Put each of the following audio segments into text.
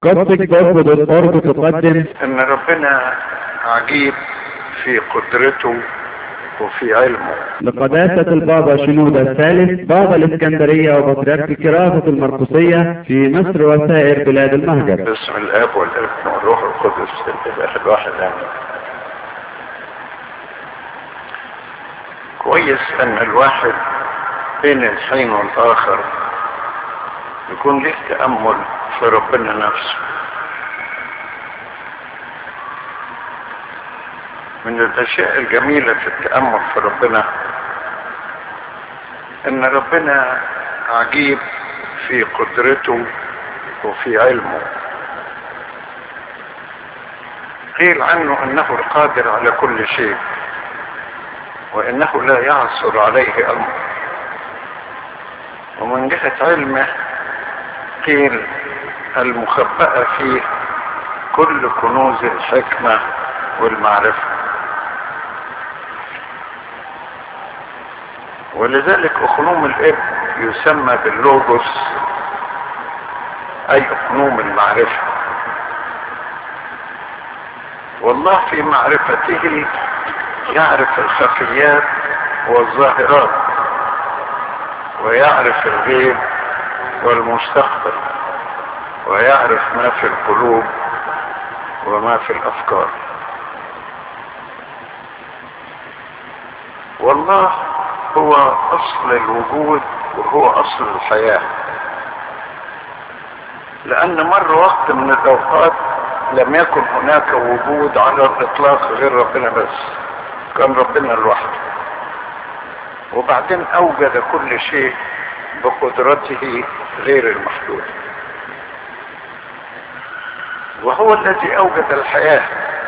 gospelgospel.org تقدم ان ربنا عجيب في قدرته وفي علمه لقداسة البابا شنودة الثالث بابا الإسكندرية وبطريرك كراسة المرقسية في مصر وسائر بلاد المهجر باسم الاب والابن والروح القدس الاله الواحد امين كويس ان الواحد بين الحين والاخر يكون له تامل في ربنا نفسه من الاشياء الجميله في التامل في ربنا ان ربنا عجيب في قدرته وفي علمه قيل عنه انه القادر على كل شيء وانه لا يعثر عليه امر ومن جهه علمه قيل المخبأة فيه كل كنوز الحكمة والمعرفة ولذلك أخنوم الإب يسمى باللوجوس أي أخنوم المعرفة والله في معرفته يعرف الخفيات والظاهرات ويعرف الغيب والمستقبل ويعرف ما في القلوب وما في الافكار والله هو اصل الوجود وهو اصل الحياه لان مر وقت من الاوقات لم يكن هناك وجود على الاطلاق غير ربنا بس كان ربنا لوحده وبعدين اوجد كل شيء بقدرته غير المحدوده وهو الذي اوجد الحياه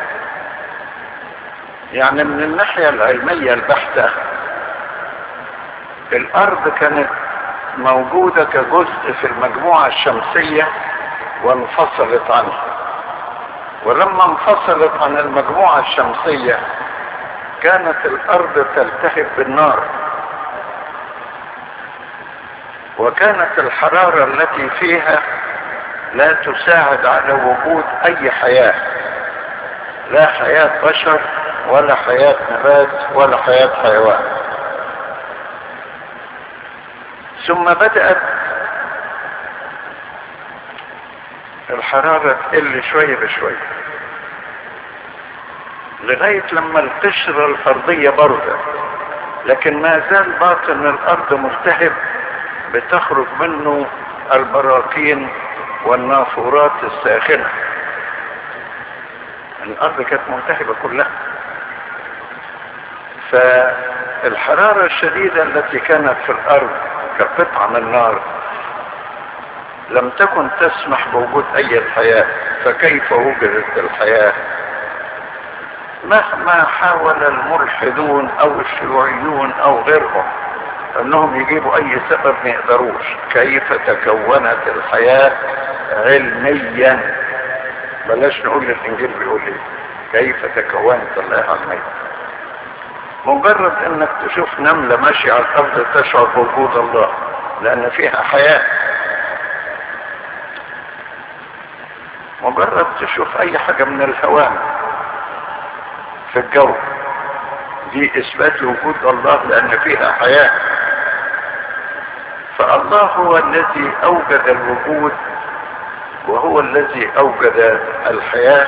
يعني من الناحيه العلميه البحته الارض كانت موجوده كجزء في المجموعه الشمسيه وانفصلت عنها ولما انفصلت عن المجموعه الشمسيه كانت الارض تلتهب بالنار وكانت الحراره التي فيها لا تساعد على وجود اي حياة لا حياة بشر ولا حياة نبات ولا حياة حيوان ثم بدأت الحرارة تقل شوية بشوية لغاية لما القشرة الأرضية باردة لكن ما زال باطن الأرض ملتهب بتخرج منه البراكين والنافورات الساخنة الأرض كانت ملتهبة كلها فالحرارة الشديدة التي كانت في الأرض كقطعة من النار لم تكن تسمح بوجود أي حياة فكيف وجدت الحياة مهما حاول الملحدون أو الشيوعيون أو غيرهم انهم يجيبوا اي سبب ما يقدروش كيف تكونت الحياة علميا بلاش نقول الانجيل بيقول ايه كيف تكونت الحياة علميا مجرد انك تشوف نملة ماشية على الارض تشعر بوجود الله لان فيها حياة مجرد تشوف اي حاجة من الهوام في الجو دي اثبات لوجود الله لان فيها حياه فالله هو الذي اوجد الوجود وهو الذي اوجد الحياه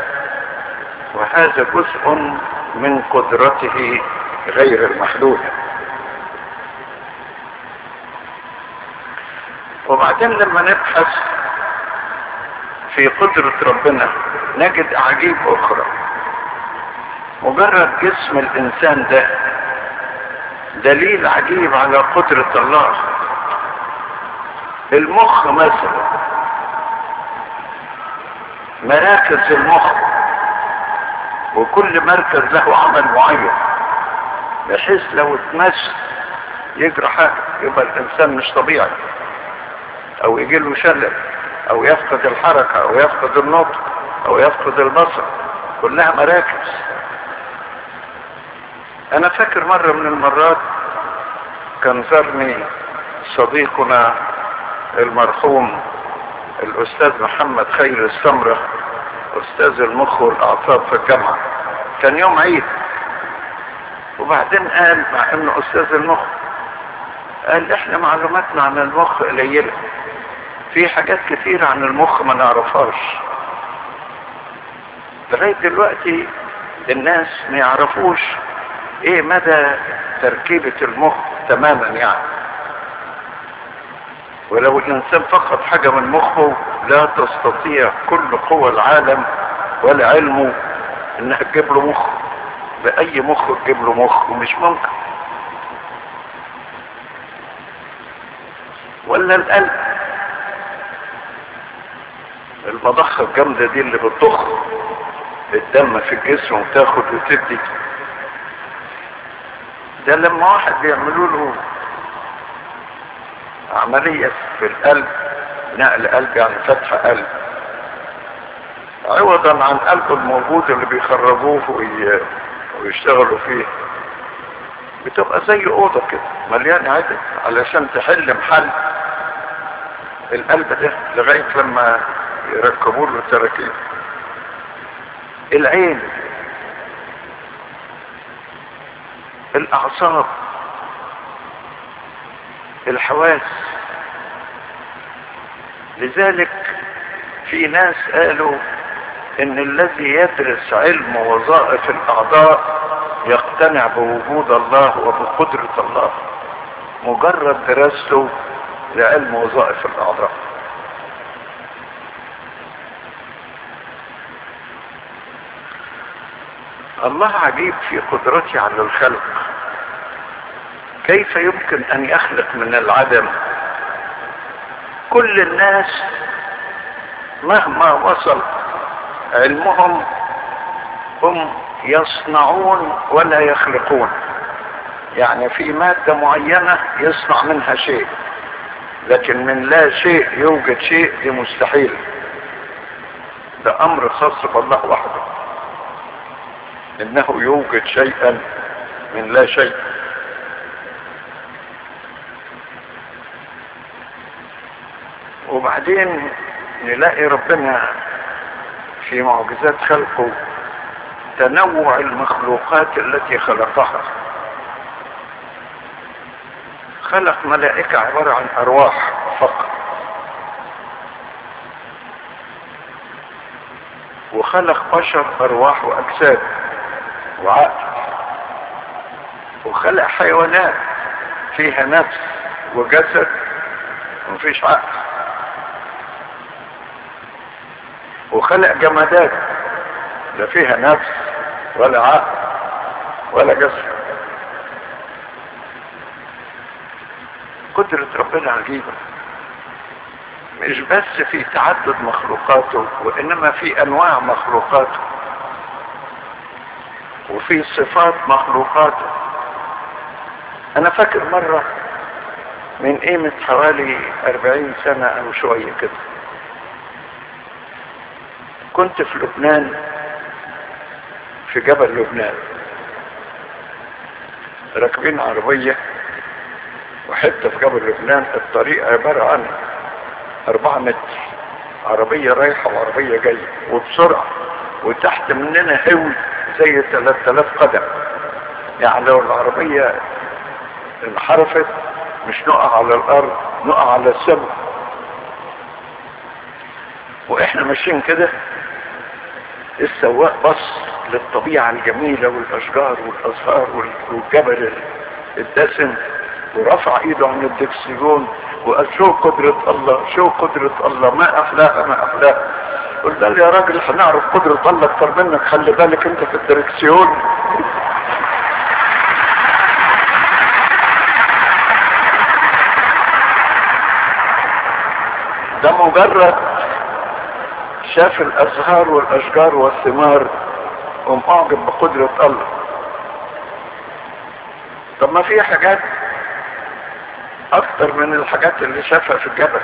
وهذا جزء من قدرته غير المحدوده وبعدين لما نبحث في قدره ربنا نجد اعاجيب اخرى مجرد جسم الانسان ده دليل عجيب على قدرة الله المخ مثلا مراكز المخ وكل مركز له عمل معين بحيث لو اتمس يجرى حاجة يبقى الانسان مش طبيعي او يجي له شلل او يفقد الحركة او يفقد النطق او يفقد البصر كلها مراكز انا فاكر مرة من المرات كان زارني صديقنا المرحوم الاستاذ محمد خير السمرة استاذ المخ والاعصاب في الجامعة كان يوم عيد وبعدين قال مع انه استاذ المخ قال احنا معلوماتنا عن المخ قليلة في حاجات كتير عن المخ ما نعرفهاش لغاية دلوقتي الناس ما يعرفوش ايه مدى تركيبة المخ تماما يعني ولو الانسان فقد حاجة من مخه لا تستطيع كل قوى العالم ولا علمه انها تجيب له مخ باي مخ تجيب له مخ ومش ممكن ولا القلب المضخة الجامدة دي اللي بتضخ الدم في الجسم وتاخد وتدي ده لما واحد بيعملوا له عملية في القلب نقل قلب يعني فتح قلب عوضا عن قلبه الموجود اللي بيخرجوه وي... ويشتغلوا فيه بتبقى زي اوضه كده مليانه عدد علشان تحل محل القلب ده لغايه لما يركبوا له تراكيب العين الاعصاب الحواس لذلك في ناس قالوا ان الذي يدرس علم وظائف الاعضاء يقتنع بوجود الله وبقدرة الله مجرد دراسته لعلم وظائف الاعضاء الله عجيب في قدرته على الخلق كيف يمكن ان يخلق من العدم كل الناس مهما وصل علمهم هم يصنعون ولا يخلقون يعني في مادة معينة يصنع منها شيء لكن من لا شيء يوجد شيء دي مستحيل ده امر خاص بالله وحده انه يوجد شيئا من لا شيء وبعدين نلاقي ربنا في معجزات خلقه تنوع المخلوقات التي خلقها خلق ملائكة عبارة عن أرواح فقط وخلق بشر أرواح وأجساد وعقل وخلق حيوانات فيها نفس وجسد ومفيش عقل وخلق جمادات لا فيها نفس ولا عقل ولا جسد قدرة ربنا عجيبة مش بس في تعدد مخلوقاته وإنما في أنواع مخلوقاته وفي صفات مخلوقاته أنا فاكر مرة من قيمة حوالي أربعين سنة أو شوية كده كنت في لبنان في جبل لبنان راكبين عربية وحتة في جبل لبنان الطريق عبارة عن أربعة متر عربية رايحة وعربية جاية وبسرعة وتحت مننا هوي زي 3000 قدم يعني لو العربية انحرفت مش نقع على الأرض نقع على السماء واحنا ماشيين كده السواق بص للطبيعة الجميلة والأشجار والأزهار والجبل الدسم ورفع ايده عن الدكسيون وقال شو قدرة الله شو قدرة الله ما أحلاها ما أحلاها قلت له يا راجل هنعرف قدرة الله أكتر منك خلي بالك أنت في الدركسيون ده مجرد شاف الازهار والاشجار والثمار قام اعجب بقدرة الله طب ما في حاجات اكتر من الحاجات اللي شافها في الجبل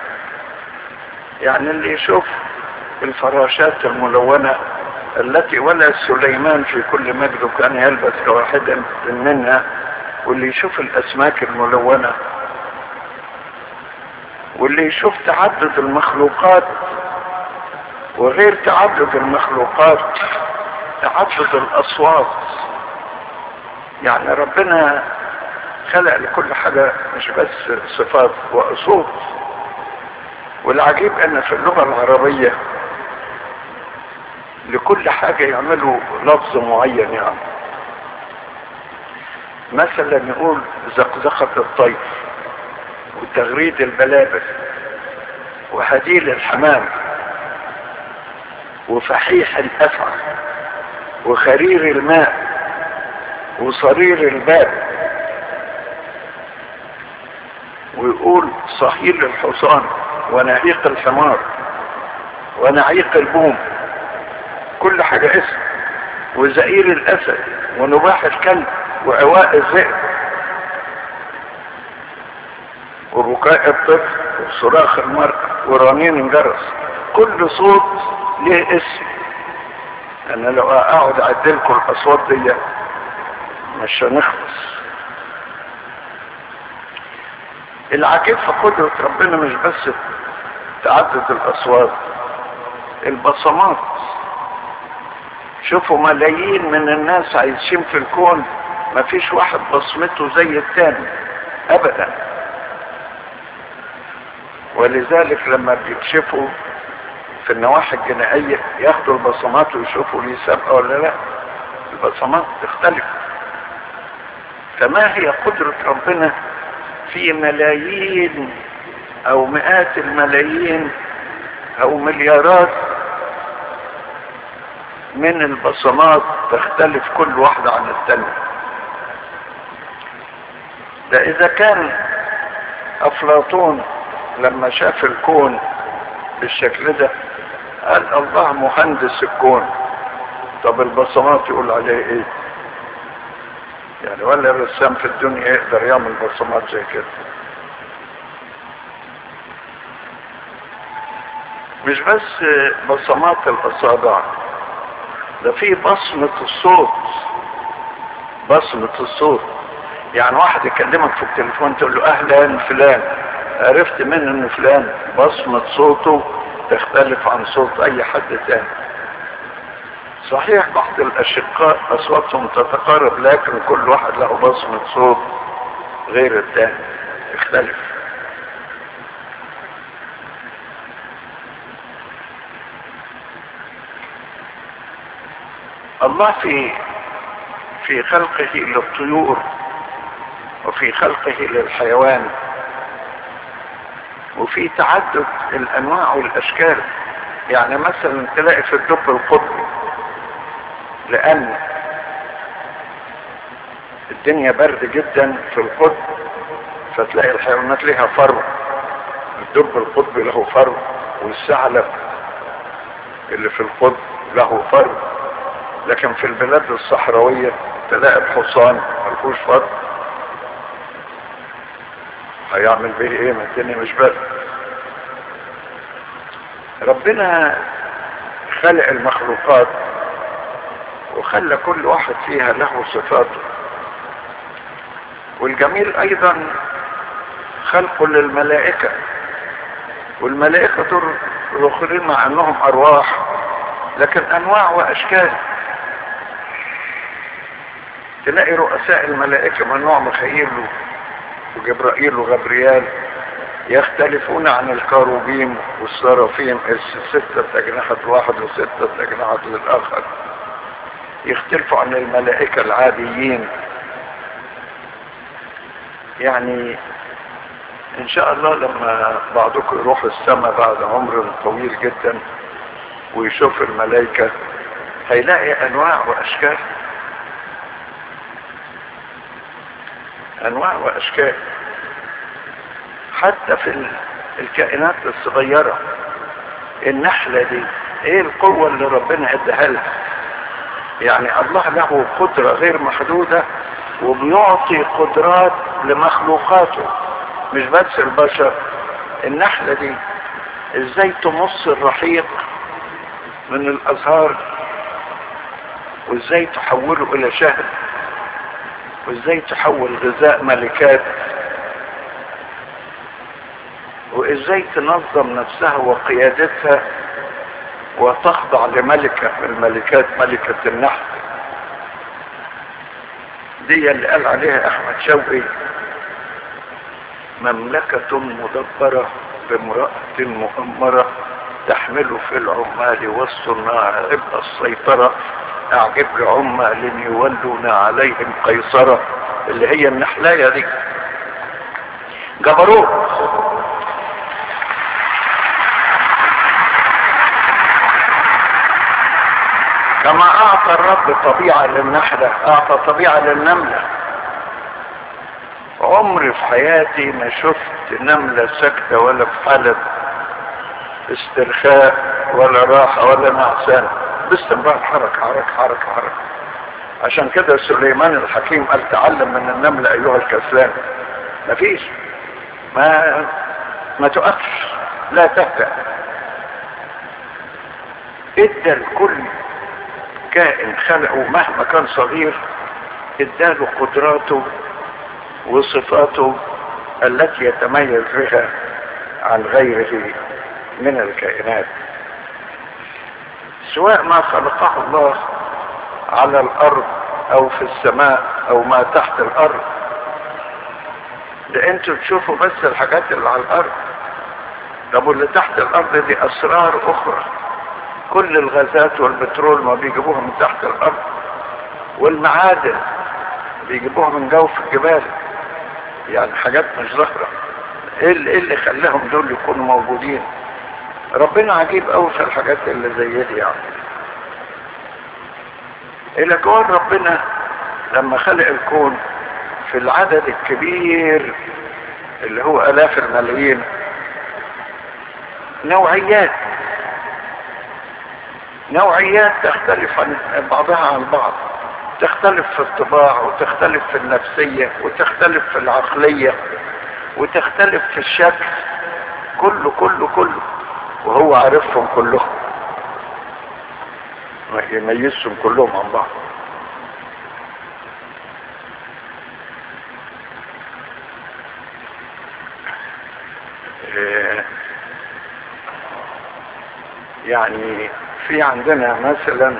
يعني اللي يشوف الفراشات الملونة التي ولا سليمان في كل مجده كان يلبس كواحدا منها واللي يشوف الاسماك الملونة واللي يشوف تعدد المخلوقات وغير تعدد المخلوقات تعدد الاصوات يعني ربنا خلق لكل حاجة مش بس صفات واصوات والعجيب ان في اللغة العربية لكل حاجة يعملوا لفظ معين يعني مثلا يقول زقزقة الطير وتغريد البلابل وهديل الحمام وفحيح الأفعى وخرير الماء وصرير الباب ويقول صهيل الحصان ونهيق الحمار ونعيق البوم كل حاجة اسم وزئير الأسد ونباح الكلب وعواء الذئب وبكاء الطفل وصراخ المرأة ورنين الجرس كل صوت له اسم انا لو اقعد اعدلكم الاصوات دي مش هنخلص العجيب في قدرة ربنا مش بس تعدد الاصوات البصمات شوفوا ملايين من الناس عايشين في الكون ما فيش واحد بصمته زي التاني ابدا ولذلك لما بيكشفوا في النواحي الجنائية ياخدوا البصمات ويشوفوا ليه سابقة ولا لا البصمات تختلف فما هي قدرة ربنا في ملايين او مئات الملايين او مليارات من البصمات تختلف كل واحدة عن الثانية ده اذا كان افلاطون لما شاف الكون بالشكل ده قال الله مهندس الكون طب البصمات يقول عليه ايه يعني ولا الرسام في الدنيا يقدر يعمل بصمات زي كده مش بس بصمات الاصابع ده في بصمة الصوت بصمة الصوت يعني واحد يكلمك في التليفون تقول له اهلا فلان عرفت من ان فلان بصمة صوته تختلف عن صوت اي حد تاني صحيح بعض الاشقاء اصواتهم تتقارب لكن كل واحد له بصمة صوت غير التاني يختلف الله في في خلقه للطيور وفي خلقه للحيوان وفي تعدد الانواع والاشكال يعني مثلا تلاقي في الدب القطبي لان الدنيا برد جدا في القطب فتلاقي الحيوانات لها فرو الدب القطبي له فرو والثعلب اللي في القطب له فرو لكن في البلاد الصحراوية تلاقي الحصان ملهوش فرو هيعمل به ايه ما الدنيا مش برد ربنا خلق المخلوقات وخلى كل واحد فيها له صفاته والجميل ايضا خلقه للملائكة والملائكة دول الاخرين مع انهم ارواح لكن انواع واشكال تلاقي رؤساء الملائكة من نوع ميخائيل وجبرائيل وغبريال يختلفون عن الكاروبيم والسرافيم ستة أجنحة واحد وستة أجنحة للآخر يختلفوا عن الملائكة العاديين يعني ان شاء الله لما بعضكم يروح السماء بعد عمر طويل جدا ويشوف الملائكة هيلاقي انواع واشكال انواع واشكال حتى في الكائنات الصغيرة النحلة دي ايه القوة اللي ربنا اداها لها يعني الله له قدرة غير محدودة وبيعطي قدرات لمخلوقاته مش بس البشر النحلة دي ازاي تمص الرحيق من الازهار وازاي تحوله الى شهد وازاي تحول غذاء ملكات وازاي تنظم نفسها وقيادتها وتخضع لملكة من الملكات ملكة النحل دي اللي قال عليها احمد شوقي مملكة مدبرة بامرأة مؤمرة تحمل في العمال والصناع عبء السيطرة اعجب لعمال يولون عليهم قيصرة اللي هي النحلاية دي جبروت كما اعطى الرب طبيعة للنحلة اعطى طبيعة للنملة عمري في حياتي ما شفت نملة ساكتة ولا في حالة استرخاء ولا راحة ولا نعسان باستمرار حركة حركة حركة حركة عشان كده سليمان الحكيم قال تعلم من النملة ايها الكسلان مفيش ما ما تقفش لا تهدأ ادى لكل كائن خلقه مهما كان صغير اداله قدراته وصفاته التي يتميز بها عن غيره من الكائنات سواء ما خلقه الله على الارض او في السماء او ما تحت الارض ده انتوا تشوفوا بس الحاجات اللي على الارض طب واللي تحت الارض دي اسرار اخرى كل الغازات والبترول ما بيجيبوها من تحت الارض والمعادن بيجيبوها من جوف الجبال يعني حاجات مش ظاهره ايه اللي, إيه اللي خلاهم دول يكونوا موجودين ربنا عجيب قوي في الحاجات اللي زي دي يعني الى كون ربنا لما خلق الكون في العدد الكبير اللي هو الاف الملايين نوعيات نوعيات تختلف عن بعضها عن بعض تختلف في الطباع وتختلف في النفسية وتختلف في العقلية وتختلف في الشكل كله كله كله وهو عارفهم كلهم يميزهم كلهم عن بعض يعني في عندنا مثلا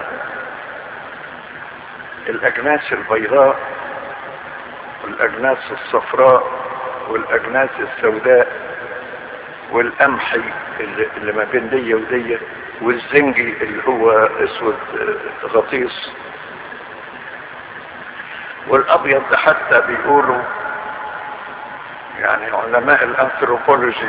الاجناس البيضاء والاجناس الصفراء والاجناس السوداء والقمحي اللي, اللي ما بين دي ودي والزنجي اللي هو اسود غطيس والابيض ده حتى بيقولوا يعني علماء الانثروبولوجي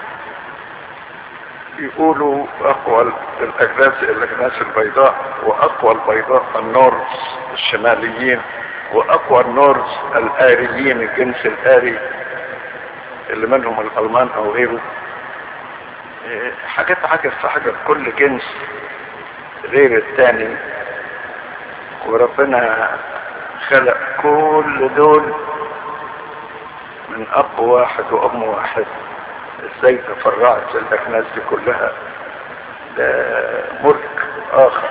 يقولوا اقوى الاجناس الاجناس البيضاء واقوى البيضاء النورز الشماليين واقوى النورز الاريين الجنس الاري اللي منهم الالمان او غيره حاجات حاجة في حاجة كل جنس غير التاني وربنا خلق كل دول من اب واحد وام واحد ازاي تفرعت الاجناس دي كلها ده ملك اخر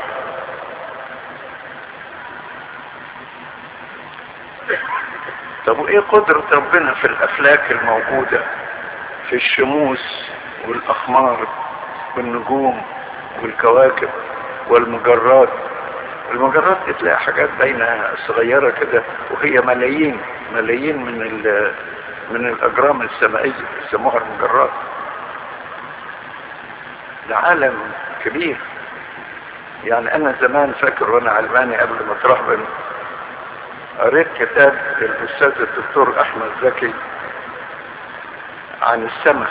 طب وايه قدرة ربنا في الافلاك الموجودة في الشموس والاقمار والنجوم والكواكب والمجرات المجرات دي تلاقي حاجات باينة صغيرة كده وهي ملايين ملايين من من الاجرام السمائية يسموها المجرات ده عالم كبير يعني انا زمان فاكر وانا علماني قبل ما اترهبن قريت كتاب للاستاذ الدكتور احمد زكي عن السماء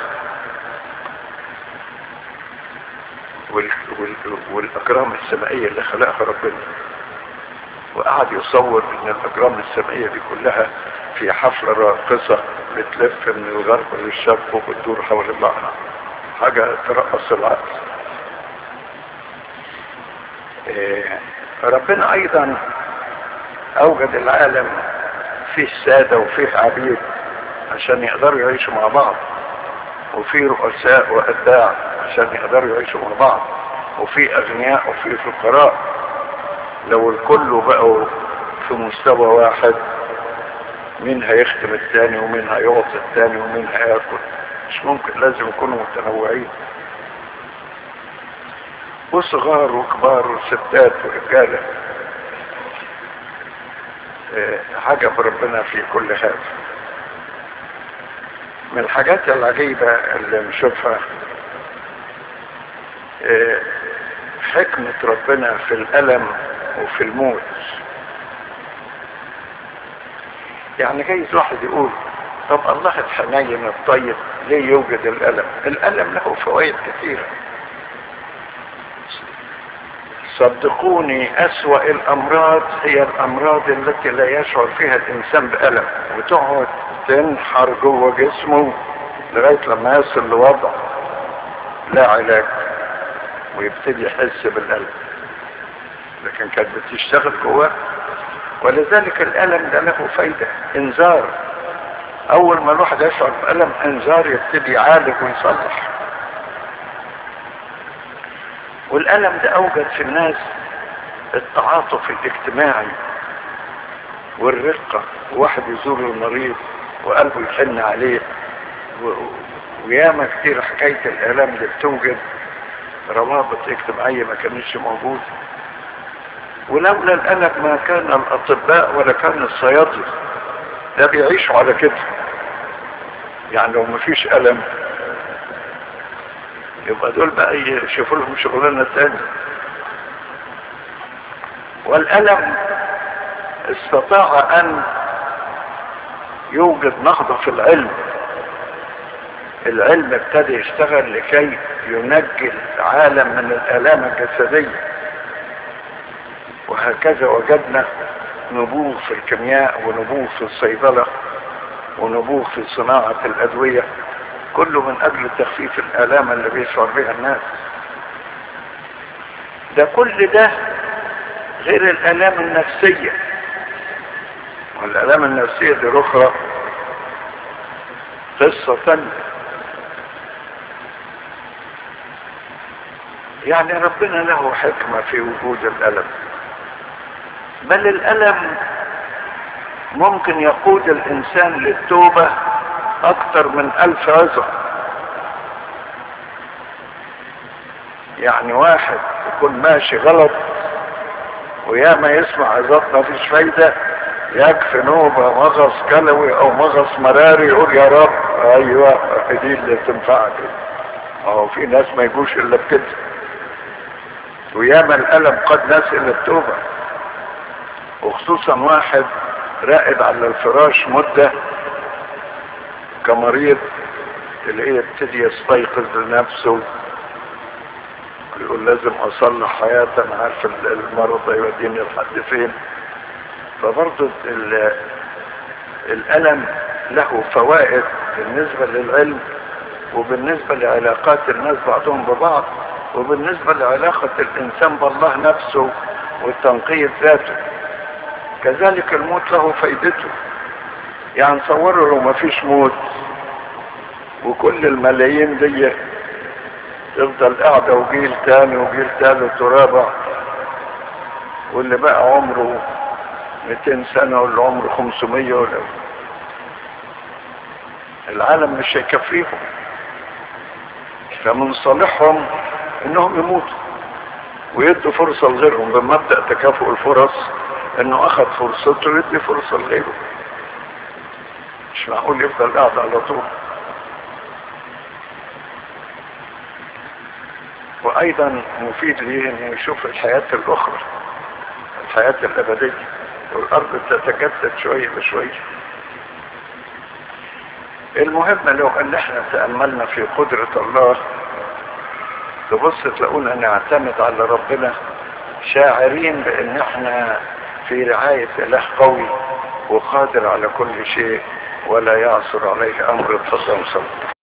وال... وال... والاجرام السمائية اللي خلقها ربنا وقعد يصور ان الاجرام السمائية دي كلها في حفلة راقصة بتلف من الغرب للشرق وبتدور حول بعضها حاجة ترقص العقل إيه ربنا ايضا اوجد العالم فيه سادة وفيه عبيد عشان يقدروا يعيشوا مع بعض وفيه رؤساء واتباع عشان يقدروا يعيشوا مع بعض وفي اغنياء وفي فقراء لو الكل بقوا في مستوى واحد مين هيخدم التاني ومين هيعطي التاني ومين هياكل مش ممكن لازم يكونوا متنوعين وصغار وكبار وستات ورجالة اه عجب ربنا في كل هذا من الحاجات العجيبة اللي نشوفها اه حكمة ربنا في الألم وفي الموت يعني جايز واحد يقول طب الله الحنين الطيب ليه يوجد الألم الألم له فوائد كثيرة صدقوني أسوأ الأمراض هي الأمراض التي لا يشعر فيها الإنسان بألم وتقعد تنحر جوه جسمه لغاية لما يصل لوضع لا علاج ويبتدي يحس بالألم لكن كانت بتشتغل جواه ولذلك الألم ده له فايدة انذار أول ما الواحد يشعر بألم انذار يبتدي يعالج ويصلح والألم ده أوجد في الناس التعاطف الاجتماعي والرقة واحد يزور المريض وقلبه يحن عليه و... وياما كتير حكاية الآلام دي بتوجد روابط اجتماعية ما كانتش موجودة ولولا الألم ما كان الأطباء ولا كان الصيادلة ده بيعيشوا على كده يعني لو مفيش ألم يبقى دول بقى يشوفوا لهم شغلانه تانية والألم استطاع أن يوجد نهضة في العلم العلم ابتدى يشتغل لكي ينجي العالم من الآلام الجسدية وهكذا وجدنا نبوغ في الكيمياء ونبوغ في الصيدلة ونبوغ في صناعة الأدوية كله من اجل تخفيف الالام اللي بيشعر بها الناس ده كل ده غير الالام النفسية والالام النفسية دي اخرى قصة تانية يعني ربنا له حكمة في وجود الالم بل الالم ممكن يقود الانسان للتوبة اكتر من الف عظة يعني واحد يكون ماشي غلط وياما يسمع عظات ما فيش فايدة يكفي نوبة مغص كلوي او مغص مراري يقول يا رب ايوه دي اللي تنفعك اهو في ناس ما يجوش الا بكده وياما الالم قد ناس الى التوبة وخصوصا واحد راقد على الفراش مده كمريض اللي هي يبتدي يستيقظ لنفسه يقول لازم اصلح حياتي انا عارف المرض هيوديني لحد فين فبرضه الالم له فوائد بالنسبه للعلم وبالنسبه لعلاقات الناس بعضهم ببعض وبالنسبه لعلاقه الانسان بالله نفسه وتنقيه ذاته كذلك الموت له فائدته يعني تصوروا لو ما فيش موت وكل الملايين دي تفضل قاعدة وجيل تاني وجيل تالت ورابع واللي بقى عمره 200 سنة واللي عمره 500 ولا العالم مش هيكفيهم فمن صالحهم انهم يموتوا ويدوا فرصة لغيرهم بمبدأ تكافؤ الفرص انه اخذ فرصته يدي فرصة لغيره مش معقول يفضل قاعد على طول وايضا مفيد ليه انه يشوف الحياة الاخرى الحياة الابدية والارض تتجدد شوية بشوية المهم لو ان احنا تأملنا في قدرة الله تبص تلاقونا نعتمد على ربنا شاعرين بان احنا في رعاية اله قوي وقادر على كل شيء ولا يعصر عليه امر التصنصر